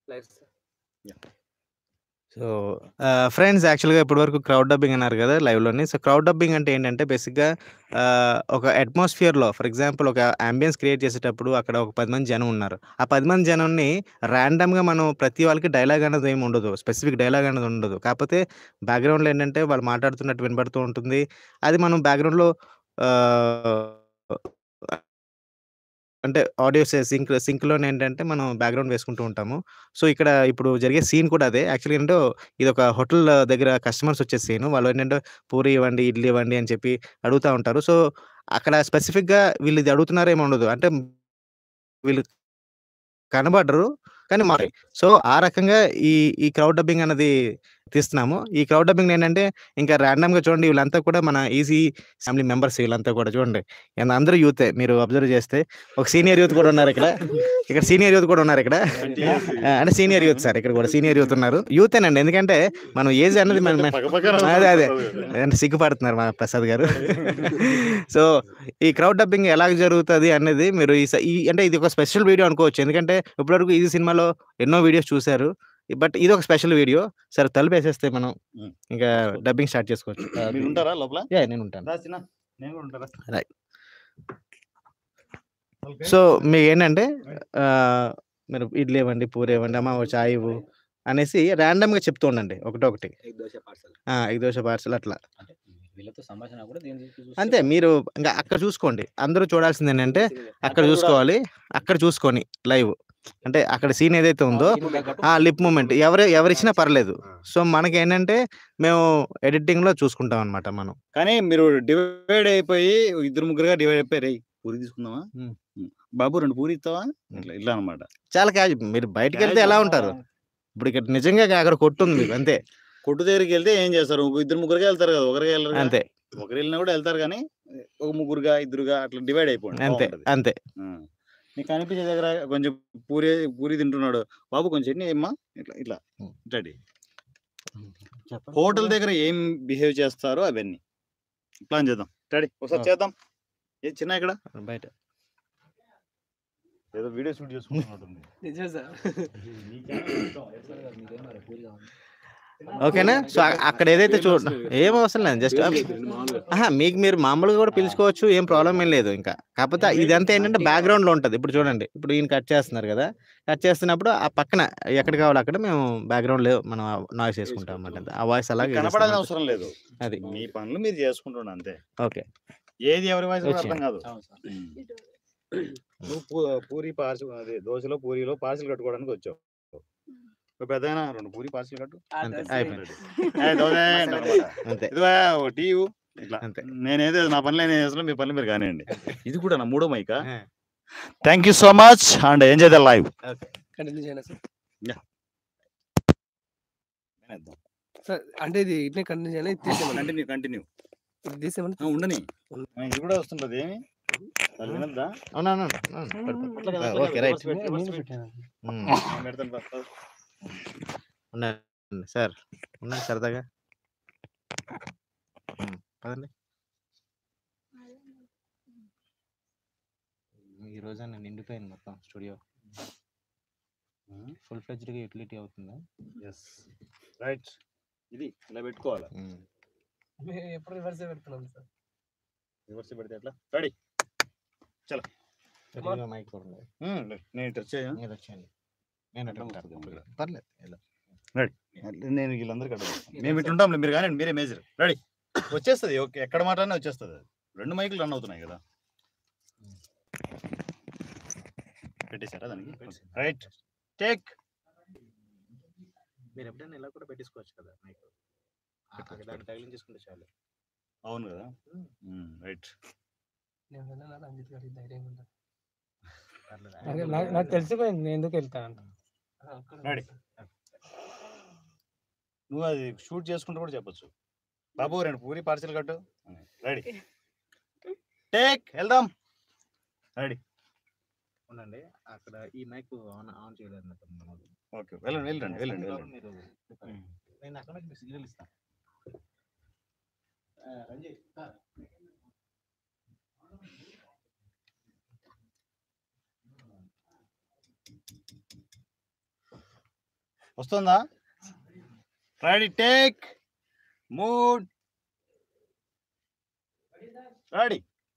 Life sir so ah, friends యాక్చువల్‌గా ఇప్పటివరకు crowd dubbing అన్నారు గదా! లైవ్‌లోని. సో, క్రౌడ్ డబ్బింగ్ అంటే ఏంటంటే బేసిక్‌గా ఆహ్, ఒక అట్మాస్ఫియర్‌లో ఫర్ ఎగ్జాంపుల్ ఒక యాంబియన్స్ క్రియేట్ చేసేటప్పుడు అక్కడ ఒక 10 మంది జనం ఉన్నారు. ఆ 10 మంది జనాన్ని ర్యాండమ్‌గా మనం ప్రతి వాళ్ళకి డైలాగ్ అనేది ఏమి ఉండదు. స్పెసిఫిక్ డైలాగ్ అనేది ఉండదు. కాకపోతే బ్యాక్‌గ్రౌండ్‌లో ఏంటంటే వాళ్ళు మాట్లాడుతున్నట్టు వినబడుతూ ఉంటుంది. అది మనం బ్యాక్‌గ్రౌండ్‌లో ఆహ్, అంటే ఆడియో సే సింక్ సింక్‌లోనేంటంటే మనం బ్యాక్‌గ్రౌండ్ వేసుకుంటూ ఉంటాము. సో, ఇక్కడ ఇప్పుడు జరిగే సీన్ కూడా అదే. యాక్చువల్‌గా ఏంటో ఇదొక హోటల్ దగ్గర కస్టమర్స్ వచ్చే సీను. వాళ్ళేంటంటే పూరి ఇవ్వండి, ఇడ్లీ ఇవ్వండి అని చెప్పి అడుగుతా ఉంటారు. సో, అక్కడ స్పెసిఫిక్‌గా వీళ్ళు ఇది అడుగుతున్నారేమో ఉండదు. అంటే వీళ్ళు కనబడరు. కానీ మారి సో, ఆ రకంగా ఈ ఈ క్రౌడ్ డబ్బింగ్ అన్నది తీస్తున్నాము. ఈ క్రౌడ్ డబ్బింగ్ ఏంటంటే ఇంకా ర్యాండమ్‌గా చూడండి వీళ్ళంతా కూడా మన ఈజీ ఫ్యామిలీ మెంబర్స్ వీళ్ళంతా కూడా చూడండి. అండ్ అందరూ యూతే మీరు అబ్జర్వ్ చేస్తే ఒక సీనియర్ యూత్ కూడా ఉన్నారిక్కడ. ఇక్కడ సీనియర్ యూత్ కూడా ఉన్నారిక్కడ. ఆ! అంటే సీనియర్ యూత్ సార్ ఇక్కడ కూడా సీనియర్ యూత్ ఉన్నారు. యూతేనండి. ఎందుకంటే మనం ఏజ్ అన్నది మన మన అదే అదే. అంటే సిగ్గుపడుతున్నారు మా ప్రసాద్ గారు. సో, ఈ క్రౌడ్ డబ్బింగ్ ఎలాగ జరుగుతది అనేది మీరు ఈ స ఈ అంటే ఇది ఒక స్పెషల్ వీడియో అనుకోవచ్చు. ఎందుకంటే ఇప్పటివరకు ఈజీ సినిమాలో ఎన్నో వీడియోస్ చూసారు. బట్ ఇదొక స్పెషల్ వీడియో. సరే తలుపేసేస్తే మనం హ్మ్. ఇంకా డబ్బింగ్ స్టార్ట్ చేసుకోవచ్చు. అది మీరుంటారా లోపల? యాహ్! నేనుంటాను. రా చిన్న. నేను కూడా ఉంటారా? రైట్. సో, మీకేంటంటే ఆహ్, మీరు ఇడ్లీ ఇవ్వండి, పూరి ఇవ్వండి, అమ్మ ఓ చాయ్ ఇవ్వు అనేసి ర్యాండమ్‌గా చెప్తూ ఉండండి ఒకటొకటి. Egg dosa parcel. ఆ! ఎగ్ దోశ పార్సెల్ అట్లా. అంటే వీళ్ళతో సంభాషణ కూడా దీని చూసి అంతే మీరు ఇంక అక్కడ చూసుకోండి. అందరూ చూడాల్సిందేంటంటే అక్కడ అక్కడ చూసుకోవాలి. అక్కడ చూసుకొని లైవ్. అంటే అక్కడ సీన్ ఏదైతే ఉందో ఆ లిప్ మూవ్‌మెంట్ ఎవరు ఎవరిచ్చినా పర్లేదు. సో, మనకేంటంటే మేము ఎడిటింగ్‌లో చూసుకుంటాం అనమాట మనం. కానీ మీరు డివైడ్ అయిపోయి ఇద్దరు ముగ్గురుగా డివైడ్ అయిపోయి రేయ్ పూరి తీసుకుందామా? హ్మ్. హ్మ్. బాబు 2 పూరి ఇస్తావా? ఇట్లా ఇట్లా అన్నమాట. చాలా క్యాజు మీరు బయటికెళ్తే ఎలా ఉంటారు? ఇప్పుడు ఇక్కడ నిజంగా అక్కడ కొట్టుంది అంతే. కొట్టు దగ్గరికి వెళ్తే ఏం చేస్తారు? ఇద్దరు ముగ్గురుగా వెళ్తారు కదా! ఒకరిగా వెళ్ళరు కదా! అంతే. ఒకరు వెళ్ళినా కూడా వెళ్తారు కానీ ఒక ముగ్గురుగా, ఇద్దరుగా అట్లా డివైడ్ అయిపోండి. అంతే. బావుంటది. అంతే. ఆ! నీకు కనిపించే దగ్గర కొంచెం పూరి పూరి తింటున్నాడు. బాబు కొంచెం చట్నీ ఇమ్మా ఇట్లా ఇట్లా హ్మ్. ఇట్లాంటివి. హోటల్ దగ్గర ఏం బిహేవ్ చేస్తారో అవన్నీ. ప్లాన్ చేద్దాం. రెడీ ఒకసారి ఆ! చేద్దాం. ఏది చిన్న ఇక్కడ? బయట. ఏదో వీడియో షూట్ చేసుకుంటున్నట్టుంది. నిజమే సార్. మీకేం మరి పూరి కావాలి ఓకేనా? సో, అ అక్కడ ఏదైతే చూ ఏం అవసరం లేదు. జస్ట్ అహా! మీకు మీరు మామూలుగా కూడా పిలుచుకోవచ్చు. ఏం ప్రాబ్లమ్ ఏం లేదు ఇంకా. కాకపోతే ఇదంతా ఏంటంటే బ్యాక్‌గ్రౌండ్‌లో ఉంటది. ఇప్పుడు చూడండి. ఇప్పుడు ఈయన కట్ చేస్తున్నారు కదా! కట్ చేస్తున్నప్పుడు ఆ పక్కన ఎక్కడ కావాలో అక్కడ మేము బ్యాక్‌గ్రౌండ్‌లో మనం నాయిస్ చేసుకుంటాం అన్నమాట. ఆ వాయిస్ మీకు అలాగే కనపడాల్సిన వేసేస్తాం. అవసరం లేదు. అది. మీ పనులు మీరు చేసుకుంటుండండి అంతే. ఓకే. ఏది ఎవరి వాయిస్ కూడా వచ్చింది. అర్థం కాదు. అవును సార్ హ్మ్. నువ్వు పూ పూరి పార్సెల్ అదే దోసలో, పూరిలో పార్సెల్ కట్టుకోవడానికి వచ్చావు. ఓ పెద్దాయన 2 పూరి పార్సెల్ కట్టు. అంతే. దోశ అయిపోయింది. ఏయ్ దోస అంటారన్నమాట. అంతే. ఇదిగో ఓ టీ ఇవ్వు. ఇట్లా. అంతే. నేనేదో నా పనులు నేను చేస్తున్నా. మీ పనులు మీరు కానియండి. ఇది కూడా నా మూడో మైకా? ఆ! Thank you so much and enjoy the live. Okay. Continue చేయండి సార్. వినేద్దాం. సార్ అంటే ఇది ఇట్లే కంటిన్యూ చేయాలి. ఇది తీసేయమని. Continue continue. ఇది తీసేయమని. ఆ, ఉండని ఆ, ఇది కూడా వస్తుంటది ఏమి వాళ్ళు వినొద్దా? అవునవును. అవును. పడుకో. అట్లా కదా, ఆ! అట్లా ఓకే. కదా, రైట్. reverse పెట్టు, reverse పెట్టు. హ్మ్. నేను పెడతాను పా, పా. ఉండండి సార్. ఉండండి సరదాగా. హ్మ్. పదండి. ఈ రోజైనా నిండిపోయింది మొత్తం స్టూడియో. హ్మ్. ఫుల్ ఫ్లెడ్జ్డ్‌గా యుటిలిటీ అవుతుందా? ఎస్ రైట్ ఇది ఇలా పెట్టుకోవాలి హ్మ్. మేము ఎప్పుడు రివర్సే పెడుతున్నాం సార్. రివర్స్ పెడితే ఎట్లా రెడీ గట్టిగా మైక్ చూడండి. నేను టచ్ చేయను మీరు వచ్చేయండి. నేను అటు అడ్డం ఉంటాను. వస్తుంది. పర్లేదు. ఇలా. నేను వీళ్ళందరికీ అడ్డం వస్తాను. మేము ఇటు ఉంటాంలే మీరు కానీ మీరే మేజర్ రెడీ వచ్చేస్తుంది ఓకే ఎక్కడ మాట్లాడినా వచ్చేస్తుంది అది రెండు మైకులు రన్ అవుతున్నాయి కదా పెట్టేశారా దానికి రైట్ టేక్ మీరు ఎప్పుడైనా ఇలా కూడా పెట్టేసుకోవచ్చు కదా మైక్. అక్కడ దాన్ని తగిలించేసుకుంటే చాలు. అవును కదా రైట్ నేను వెళ్ళాలా రంజిత్ గారికి ధైర్యంగా ఉంటా. పర్లేదు. నాకు నాకు నాకు తెలిసిపోయింది నేను ఎందుకు వెళ్తాను ఆ, ఒక్కడే Ready. సార్. నువ్వు అది షూట్ చేసుకుంటూ కూడా చెప్పొచ్చు బాబు రెండు పూరి పార్సల్ కట్టు రెడీ టేక్ వెళ్దాం రెడీ ఉండండి. అక్కడ ఈ మైక్ ఆన్ ఆన్ చేయలేదు నాకు మనోడు. ఓకే వెళ్ళండి వెళ్ళండి వెళ్ళండి అందులో వెళ్ళండి మీరు ఉమ్. నేను అక్కడ నుంచి మీకు సిగ్నల్ ఇస్తాను. ఆ, రంజిత్ సార్. వస్తుందా రెడీ టేక్ మూడ్ రెడీ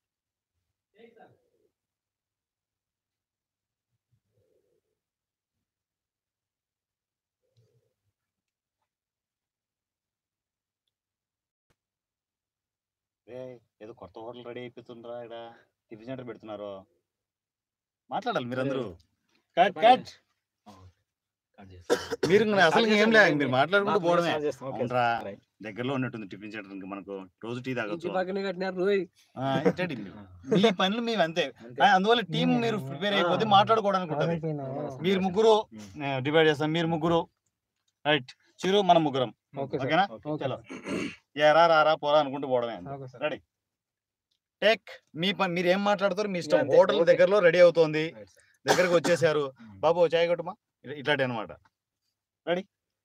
ఏదో కొత్త హోటల్ రెడీ అయిపోతుండ్రా ఇక్కడ టిఫిన్ సెంటర్ పెడుతున్నారు మాట్లాడాలి మీరందరూ కట్ కట్ కట్ చేస్తాం. మీరు ఇంకా అసలు ఏం లేదు మీరు మాట్లాడుకుంటూ మాకు పోవడమే స్టార్ట్ చేస్తాం. ఓకే అవునరా సార్. రైట్. దగ్గరలో ఉన్నట్టుంది టిఫిన్ సెంటర్ ఇంకా మనకు రోజు టీ తాగొచ్చు ఇంటి పక్కనే కట్టినారు రోయ్ ఆ, ఏంటండి మీరు? ఆ, మీ పనులు మేము అంతే అంతే. ఆ, అందువల్ల టీం మీరు ప్రిపేర్ అయిపోతే మాట్లాడుకోవడానికి ఉంటుంది మీరు ముగ్గురు ఉమ్. డివైడ్ చేస్తాం మీరు ముగ్గురు రైట్ చిరు మనం ముగ్గురం ఓకే సార్ ఓకేనా ఓకే. చలో ఎరా రారా పోరా అనుకుంటూ పోవడమే ఓకే సార్ రెడీ టేక్ మీ పని మీరు ఏం మాట్లాడతారు మీ ఇష్టం అంతే, హోటల్ ఓకే. దగ్గరలో రెడీ అవుతోంది రైట్ సార్. దగ్గరకు వచ్చేసారు ఉమ్. బాబు చాయ్ కొట్టుమా ఇట్లాంటి అనమాట రెడీ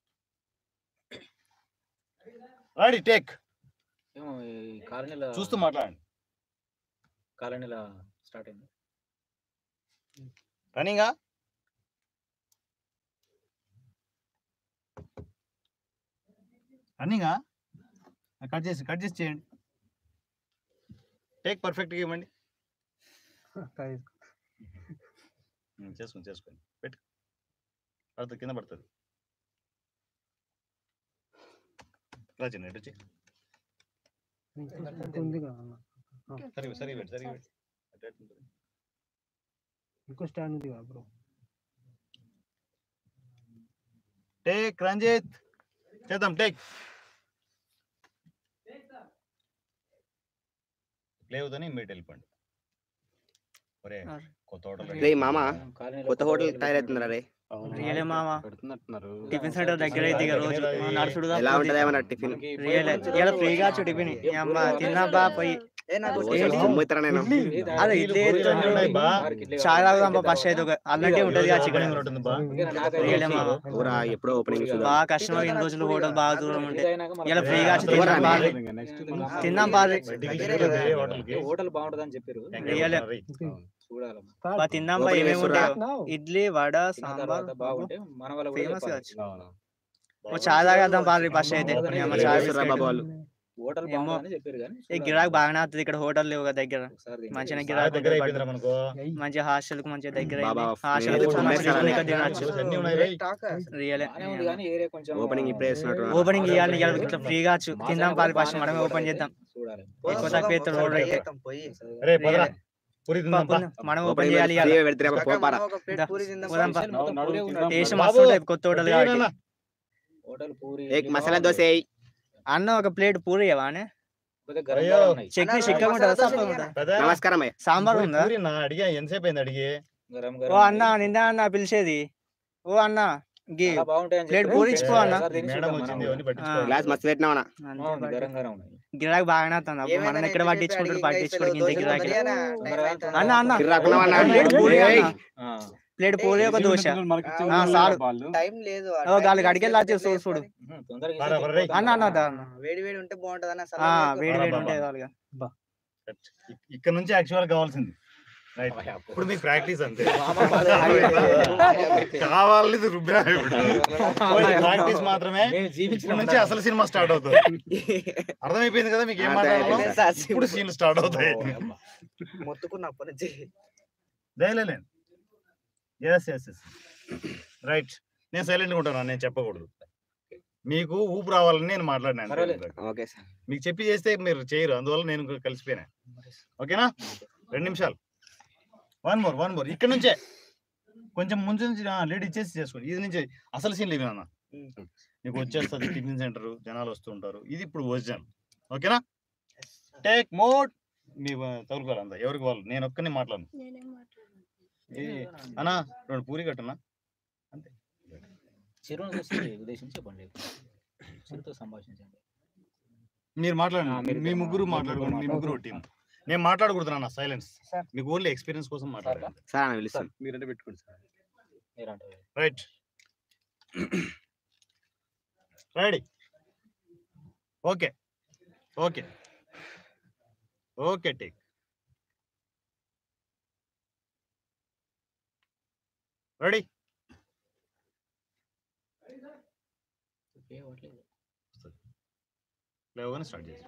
రెడీ టేక్ ఏమో ఈ కాలనీల చూస్తూ మాట్లాడండి కాలనీల స్టార్ట్ అయింది రన్నింగా రన్నింగా కట్ చేసి కట్ చేసి చేయండి టేక్ పర్ఫెక్ట్గా ఇవ్వండి ఉమ్, చేసుకోండి చేసుకోండి పెట్టు పడుతుంది కింద పడుతుంది రా చిన్న ఇటు వచ్చి ఉంది కదా అన్న. సరిగా సరిగా పెట్టు సరిగా పెట్టు అటు అటు ఉంటుంది. ఇంకో స్టాండ్ ఉంది కదా బ్రో టేక్ రంజిత్ చేద్దాం టేక్ ప్లే అవుతానే ఇమ్మీడియట్ వెళ్ళిపోండి ఒరే కొత్త హోటల్ రేయ్ మామ, కాలనీలో కొత్త హోటల్ తయారవుతుందిరా రే రియలే మామ పెడుతున్నట్టున్నారు టిఫిన్ సెంటర్ దగ్గర అయితే ఇక రోజు అది- నడుచుడు ఎలా ఉంటది ఏమన్నా టిఫిన్ రియలే ఇలా ఫ్రీగా వచ్చు టిఫిన్ ఈ అమ్మ తిన్నా బా పోయి ఏంటి? సొమ్ముతారా నేను అదే ఇడ్లీ చాలా తాగుదాం బా ఫస్ట్ అయితే ఒక అలాంటి ఉంటది ఆ చికెన్ రియలే మామ ఊరా ఎప్పుడో ఓపెనింగ్ బాగా కష్టం ఇన్ని రోజులు హోటల్ బాగా దూరం ఉంటే ఇలా ఫ్రీగా వచ్చి తిన్నాం బాగా తిన్నాం బాగా హోటల్ బాగుంటది అని చెప్పారు రియలే. చూడాలి బా తిన్నాం బా ఓపెనింగ్ ఏమేమి ఉంటాయో Now. ఇడ్లీ వడ తిన్న సాంబార్ తర్వాత బాగుంటే మన వాళ్ళ కూడా ఫేమస్ చెప్పాలి. కావచ్చు ఓ చాలా తాగేద్దాం బాగా ఫస్ట్ అయితే బాగుందని ఈ అమ్మ చెప్పారు. చాలా ఏం చేస్తుర్రా బాబు వాళ్ళు? హోటల్ ఏమో. బాగుందని చెప్పారు కానీ ఈ చూడాలి. గిరాక్ బాగానే అవుతుంది ఇక్కడ హోటల్ లేవు కదా దగ్గర ఒకసారి దీన్ని మంచిగా చూసి- గిరాక్ దగ్గర ఉంటుంది అయిపోయిందిరా మనకు మంచిగా హాస్టల్ కు మంచిగా దగ్గర బాబా, హాస్టల్ నేను కూడా మంచిగా చూస్తాను. ఇక్కడ తినచ్చు అన్నీ ఉన్నాయి రేయ్. రియలే బాగానే ఉంది కానీ ఏరియా కొంచెం ఓపెనింగ్ ఇప్పుడే చేస్తున్నట్టు ఓపెనింగ్ ఇవ్వాలి ఇవాళ ఇట్లా ఫ్రీగా వచ్చు మా తిందాం సైడ్ పాలి కూడా ఫస్ట్ మనమే బాగానే ఓపెన్ ఉంది. చేద్దాం చూడాలి ఎక్కువ తక్కువ ఎత్తుడు రోడ్ అయితే రే పదరా రియలే. పూరి తిందాం పా. మనం ఓపెన్ చేయాలి ఇవాళ. ఫ్రీగా పెడితే పోపారా పోదాం పా. మొత్తం పూరే ఉన్నది. టేస్ట్ బాబు, మస్తు ఉంటాయి కొత్త హోటల్ టీ కాబట్టి నాన్న. హోటల్ పూరి ఏక్ మసాలా దోశ ఎయ్. అన్న ఒక ప్లేట్ పూరి ఇవ్వనే కొద్దిగా గరం అయ్యో. గరం ఉన్నాయి. చట్నీ చిక్కగా ఉంటుందా సప్పగా ఉంటుందా పెద్ద నమస్కారం అయ్య సాంబార్ పూరి- ఉందా పూరి నా అడిగా ఎంతసేపు అయింది అడిగి గరం ఓ గరం అన్న నిందా అన్న పిలిచేది ఓ అన్న గీ చాలా బాగుంటాయి అని ప్లేట్ చెప్పారు. పూరి ఇచ్చిపో అన్న. ఒకసారి తిని మేడం చూద్దాం వచ్చింది మనం అవన్నీ కూడా. పట్టించుకోవాలి గ్లాస్ మస్తు పెట్టినావనా బాగుంది, గరం గరం ఉన్నాయి. గిరాక్ బాగానే వస్తుంది అప్పుడు మనం ఎక్కడ పట్టించుకుంటాడు పట్టించుకోడు ఇంత గిరాకి తొందరగా అన్న అన్న కిర్రాకున్నావా ఒక ప్లేట్ పూరి ఏయ్. అన్న ఆ, ప్లేట్ పూరి ఒక దోశ ఆ, చాలు టైం లేదు ఓ గాలి అడిగేలా వచ్చి చూడు చూడు ఉహు, తొందరగా బారా, ఇస్తే బారా, రేయ్. అన్న అన్న దా అన్న వేడి వేడి ఉంటే బాగుంటది అన్న ఆ, వేడి వేడి బాబా. ఉంటాయి వాళ్ళగా ఇక్కడ నుంచి యాక్చువల్ కావాల్సింది రైట్ ఇప్పుడు మీకు ప్రాక్టీస్ అంతే కావాలి రుబ్బినా ప్రాక్టీస్ మాత్రమే మేము జీవించిన ఇక్కడ నుంచి అసలు సినిమా స్టార్ట్ అవుతుంది అర్థమైపోయింది కదా మీకు ఏం మాట్లాడాలో ఇప్పుడు సీన్లు స్టార్ట్ అవుతాయి మొత్తుకున్నప్పటి నుంచి లేదు ఎస్ ఎస్ ఎస్ రైట్ నేను సైలెంట్గా ఉంటాను నేను చెప్పకూడదు మీకు ఊపు రావాలని నేను మాట్లాడినాను పర్వాలేదు. ఓకే సార్ మీకు చెప్పి చేస్తే మీరు చేయరు అందువల్ల నేను కలిసిపోయినా ఓకేనా రెండు నిమిషాలు వన్ మోర్ వన్ మోర్ ఇక్కడ నుంచే కొంచెం ముందు నుంచి లేట్ ఇచ్చేసి చేసుకోండి ఇది నుంచి అసలు సీన్ లేదు నాన్న నీకు వచ్చేస్తుంది టిఫిన్ సెంటర్ జనాలు వస్తూ ఉంటారు ఇది ఇప్పుడు ఒరిజినల్ ఓకేనా టేక్ మోడ్ మీ తగులుకోవాలి అంతా ఎవరికి వాళ్ళు నేను ఒక్కనే మాట్లాడను ఏ, అన్నా రెండు పూరి కట్టున్నా చిరును చూసి ఉద్దేశించి చెప్పండి చిరుతో సంభాషించండి మీరు ఆ, మాట్లాడండి మీరు మీ ఇద్దరు ముగ్గురు మా- మాట్లాడుకోండి మీ ముగ్గురు టీం నేను మాట్లాడకూడదు అన్న సైలెన్స్ మీకు ఓన్లీ ఎక్స్పీరియన్స్ కోసం మాట్లాడాలి సార్ అని పిలుస్తాను మీరంటే పెట్టుకోండి సార్ మీరంటారు right ready okay okay okay take ready లేవగానే స్టార్ట్ చేసి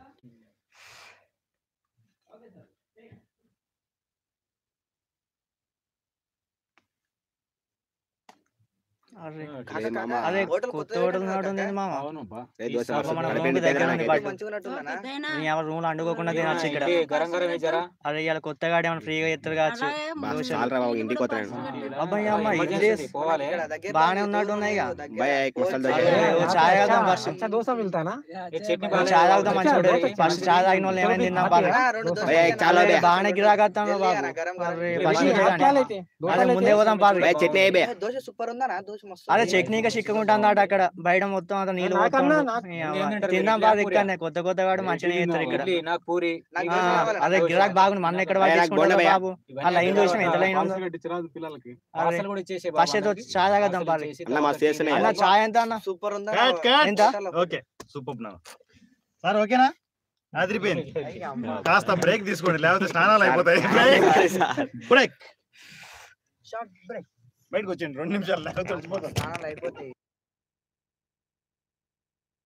అరే అరే మామ అదే హోటల్ కొత్త కొత్తగా హోటల్ కట్టారు నాడు ఉంది మామ ఏ దోశ పాపం మస్తు మన కడుపు రూమ్ నిండిపోయింది దగ్గర ఉంది నాకైతే. బయట. మంచిగా ఉన్నట్టుందనా నీ ఎవరు రూమ్ లో అండుకోకుండా తినొచ్చు ఇక్కడ గరం గరం వేసారా అరే ఇవాళ కొత్తగా ఏమైనా ఫ్రీగా ఎత్తారు కావచ్చు బా, దోశలు. చాలరా బాబు ఇంటికి పోతున్నాను అబ్బాయి అమ్మ ఇడ్లీ ఎమర్జెన్సీ పోవాలి ఇక్కడ దగ్గర బాగానే ఉంది, ఉన్నట్టు ఉన్నాయి ఇక. దగ్గర. భయ మసాలా దోశ అరే, ఓ చాయ్ తాగుదాం ఫస్ట్ अच्छा डोसा मिलता है ना ఏ చట్నీ ఓ బాగాలేదు. చాయ్ తాగుదాం మంచిగా దోశ ఉంటుంది చాయ్ ఫస్ట్ చాయ్ తాగిన వాళ్ళు ఏమైనా తిందాం దోశ బాగా అన్నా, రెండు దోశలు భయ్యా, ఇచ్చానా? చాలా అరే, భయ్యా. బాగానే గిరాకత్తాను జల్దీ బాబు అన్నా, గరం గరం. అరే ఏ, ఫస్ట్ బాగా చూడండి. क्या लेते हैं అరే ముందే పోదాం పారు భయ చట్నీ అయ్యే ఏ, దోశ సూపర్ ఉందనా దోశ మస్తు అరే ఉంది. చట్నీగా చిక్కుకుంటుంది అట అక్కడ బయట మొత్తం అంత నీళ్ళు నాకన్నా పోతుండు. నాకు- ఈ అవ్వ. ఏం తింటారు? తిందాం ఇడ్లీ, బాగా పూరి? ఇక్కడనే కొత్త కొత్త వాడు మంచిగా చేస్తారు ఇక్కడ ఇడ్లీ నాకు పూరి నాకు ఆ, దోశ కావాలి, అదే నాకు గిరాక్ దోశ. బాగుంది మన ఎక్కడ భయ్యా, నాకు పట్టించుకుంటారు బోండా బాబు ఆ లైన్ చూసిన ఎంత లైన్ ఉందో అరే పార్సల్ కూడా ఇచ్చేసే బాబు ఫస్ట్ ఏదో అందరికి. చాయ్ తాగద్దాం పార్సల్ పాలు ఇచ్చేసి అన్న, మస్తు తర్వాత చేస్తున్నాయి. అన్న తినేయాలి. చాయ్ ఎంత అన్న సూపర్ ఉందా కట్ కట్ ఎంత? ఓకే సూపర్ నా సార్ ఓకేనా అదిరిపోయింది కాస్త బ్రేక్ తీసుకోండి లేకపోతే స్నానాలు అయిపోతాయి బ్రేక్ షార్ట్ బ్రేక్ బయటకు వచ్చేయండి రెండు నిమిషాలు లేకపోతే వచ్చిపోతాం స్నానాలు అయిపోతాయి